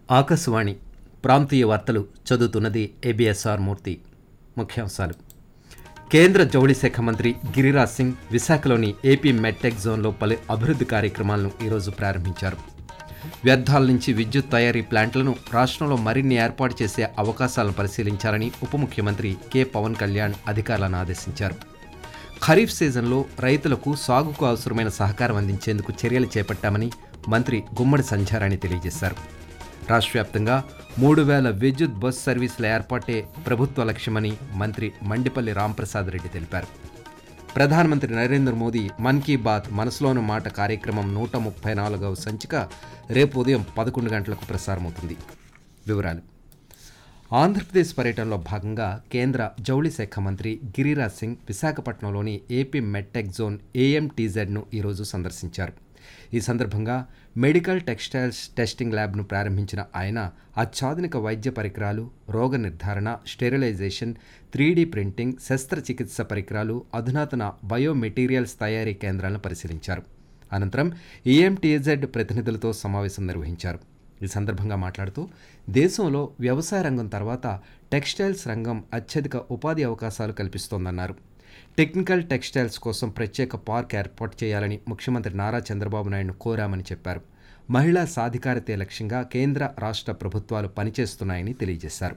ఆకాశవాణి ప్రాంతీయ వార్తలు చదువుతున్నది ఏబిఎస్ఆర్ మూర్తి ముఖ్యాంశాలు కేంద్ర జౌళి శాఖ మంత్రి గిరిరాజ్ సింగ్ విశాఖలోని ఏపీ మెట్టెక్ జోన్లో పలు అభివృద్ధి కార్యక్రమాలను ఈరోజు ప్రారంభించారు వ్యర్థాల నుంచి విద్యుత్ తయారీ ప్లాంట్లను రాష్ట్రంలో మరిన్ని ఏర్పాటు చేసే అవకాశాలను పరిశీలించాలని ఉప ముఖ్యమంత్రి కె పవన్ కళ్యాణ్ అధికారులను ఆదేశించారు ఖరీఫ్ సీజన్లో రైతులకు సాగుకు అవసరమైన సహకారం అందించేందుకు చర్యలు చేపట్టామని మంత్రి గుమ్మడి సంధ్యారాణి తెలియజేశారు రాష్ట్ర వ్యాప్తంగా మూడు వేల విద్యుత్ బస్ సర్వీసుల ఏర్పాటే ప్రభుత్వ లక్ష్యమని మంత్రి మండిపల్లి రాంప్రసాద్ రెడ్డి తెలిపారు ప్రధానమంత్రి నరేంద్ర మోదీ మన్ కీ బాత్ మనసులోని మాట కార్యక్రమం నూట ముప్పై నాలుగవ సంచిక రేపు ఉదయం పదకొండు గంటలకు ప్రసారమవుతుంది వివరాలు ఆంధ్రప్రదేశ్ పర్యటనలో భాగంగా కేంద్ర జౌళి శాఖ మంత్రి గిరిరాజ్ సింగ్ విశాఖపట్నంలోని ఏపీ మెట్టెక్ జోన్ ఏఎంటీజెడ్ను ఈరోజు సందర్శించారు ఈ సందర్భంగా మెడికల్ టెక్స్టైల్స్ టెస్టింగ్ ల్యాబ్ను ప్రారంభించిన ఆయన అత్యాధునిక వైద్య పరికరాలు రోగ నిర్ధారణ స్టెరిలైజేషన్ త్రీడీ ప్రింటింగ్ శస్త్రచికిత్స పరికరాలు అధునాతన బయోమెటీరియల్స్ తయారీ కేంద్రాలను పరిశీలించారు అనంతరం ఈఎంటీజెడ్ ప్రతినిధులతో సమావేశం నిర్వహించారు ఈ సందర్భంగా మాట్లాడుతూ దేశంలో వ్యవసాయ రంగం తర్వాత టెక్స్టైల్స్ రంగం అత్యధిక ఉపాధి అవకాశాలు కల్పిస్తోందన్నారు టెక్నికల్ టెక్స్టైల్స్ కోసం ప్రత్యేక పార్క్ ఏర్పాటు చేయాలని ముఖ్యమంత్రి నారా చంద్రబాబు నాయుడును కోరామని చెప్పారు మహిళా సాధికారతే లక్ష్యంగా కేంద్ర రాష్ట్ర ప్రభుత్వాలు పనిచేస్తున్నాయని తెలియజేశారు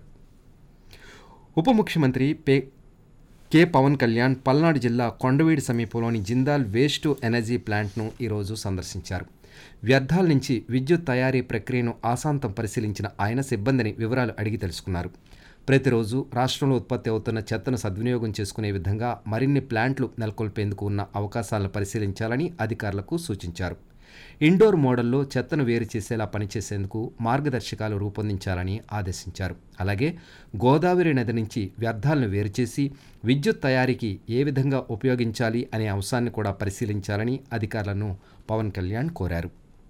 ఉప ముఖ్యమంత్రి పే కె పవన్ కళ్యాణ్ పల్నాడు జిల్లా కొండవీడి సమీపంలోని జిందాల్ వేస్ట్ టు ఎనర్జీ ప్లాంట్ను ఈరోజు సందర్శించారు వ్యర్థాల నుంచి విద్యుత్ తయారీ ప్రక్రియను ఆశాంతం పరిశీలించిన ఆయన సిబ్బందిని వివరాలు అడిగి తెలుసుకున్నారు ప్రతిరోజు రాష్ట్రంలో ఉత్పత్తి అవుతున్న చెత్తను సద్వినియోగం చేసుకునే విధంగా మరిన్ని ప్లాంట్లు నెలకొల్పేందుకు ఉన్న అవకాశాలను పరిశీలించాలని అధికారులకు సూచించారు ఇండోర్ మోడల్లో చెత్తను వేరు చేసేలా పనిచేసేందుకు మార్గదర్శకాలు రూపొందించాలని ఆదేశించారు అలాగే గోదావరి నది నుంచి వ్యర్థాలను వేరు చేసి విద్యుత్ తయారీకి ఏ విధంగా ఉపయోగించాలి అనే అంశాన్ని కూడా పరిశీలించాలని అధికారులను పవన్ కళ్యాణ్ కోరారు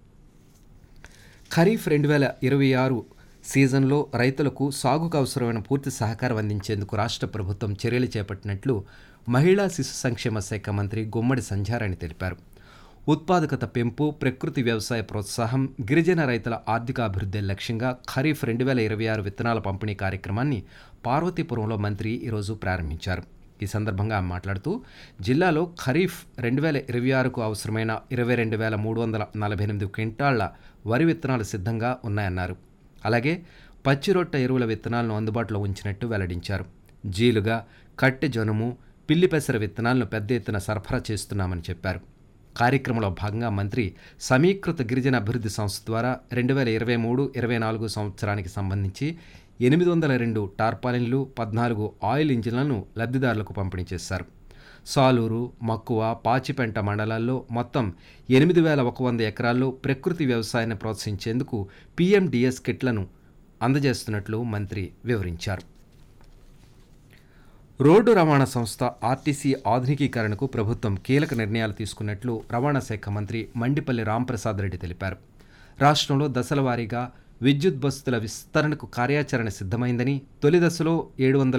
ఖరీఫ్ రెండు వేల ఇరవై ఆరు సీజన్లో రైతులకు సాగుకు అవసరమైన పూర్తి సహకారం అందించేందుకు రాష్ట్ర ప్రభుత్వం చర్యలు చేపట్టినట్లు మహిళా శిశు సంక్షేమ శాఖ మంత్రి గుమ్మడి సంధ్యారాణి తెలిపారు ఉత్పాదకత పెంపు ప్రకృతి వ్యవసాయ ప్రోత్సాహం గిరిజన రైతుల ఆర్థిక అభివృద్ధి లక్ష్యంగా ఖరీఫ్ రెండు వేల ఇరవై ఆరు విత్తనాల పంపిణీ కార్యక్రమాన్ని పార్వతీపురంలో మంత్రి ఈరోజు ప్రారంభించారు ఈ సందర్భంగా ఆమె మాట్లాడుతూ జిల్లాలో ఖరీఫ్ రెండు వేల ఇరవై ఆరుకు అవసరమైన ఇరవై రెండు వేల మూడు వందల నలభై ఎనిమిది క్వింటాళ్ల వరి విత్తనాలు సిద్ధంగా ఉన్నాయన్నారు అలాగే పచ్చిరొట్ట ఎరువుల విత్తనాలను అందుబాటులో ఉంచినట్టు వెల్లడించారు జీలుగా కట్టె జనుము పిల్లి పెసర విత్తనాలను పెద్ద ఎత్తున సరఫరా చేస్తున్నామని చెప్పారు కార్యక్రమంలో భాగంగా మంత్రి సమీకృత గిరిజన అభివృద్ధి సంస్థ ద్వారా రెండు వేల ఇరవై మూడు ఇరవై నాలుగు సంవత్సరానికి సంబంధించి ఎనిమిది వందల రెండు టార్పాలిన్లు పద్నాలుగు ఆయిల్ ఇంజిన్లను లబ్ధిదారులకు పంపిణీ చేశారు సాలూరు మక్కువ పాచిపెంట మండలాల్లో మొత్తం ఎనిమిది వేల ఒక వంద ఎకరాల్లో ప్రకృతి వ్యవసాయాన్ని ప్రోత్సహించేందుకు పీఎండిఎస్ కిట్లను అందజేస్తున్నట్లు మంత్రి వివరించారు రోడ్డు రవాణా సంస్థ ఆర్టీసీ ఆధునికీకరణకు ప్రభుత్వం కీలక నిర్ణయాలు తీసుకున్నట్లు రవాణా శాఖ మంత్రి మండిపల్లి రాంప్రసాద్ రెడ్డి తెలిపారు రాష్ట్రంలో దశల వారీగా విద్యుత్ బస్సుల విస్తరణకు కార్యాచరణ సిద్ధమైందని తొలి దశలో ఏడు వందల